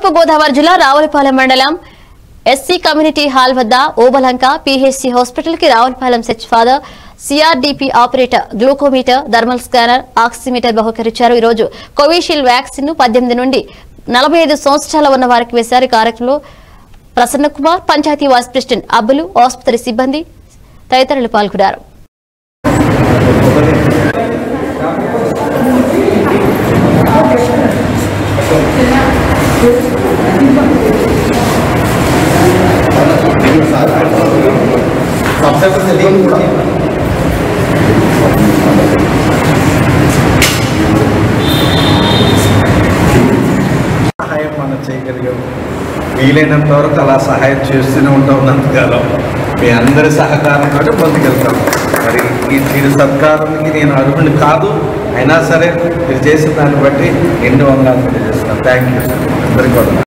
తూర్పు గోదావరి జిల్లా రావులపాలెం మండలం ఎస్సీ కమ్యూనిటీ హాల్ వద్ద ఓబలంక పీహెచ్సీ హాస్పిటల్ కి రావులపాలెం సెచ్ father CRDP operator glucometer thermal scanner oximeter బహుకరించారు ఈ రోజు కోవిషీల్డ్ వ్యాక్సిన్ ను పద్దెనిమిది నుండి నలభై ఐదు సంవత్సరాల ఉన్న వారికి వేశారు ఈ కార్యక్రమంలో ప్రసన్న కుమార్ పంచాయతీ వైస్ ప్రెసిడెంట్ అబ్బులు ఆసుపత్రి సిబ్బంది తదితరులు పాల్గొన్నారు సహాయం మనం చేయగలిగాం వీలైనంత వరకు అలా సహాయం చేస్తూనే ఉంటాం నంతకాలం మీ అందరి సహకారంతో ముందుకెళ్తాం మరి ఈ చిరు సత్కారానికి నేను అర్హుని కాదు అయినా సరే మీరు చేసిన దాన్ని బట్టి ఎన్ని వందలు తెలియజేస్తున్నాను థ్యాంక్ యూ అందరికీ వందనాలు.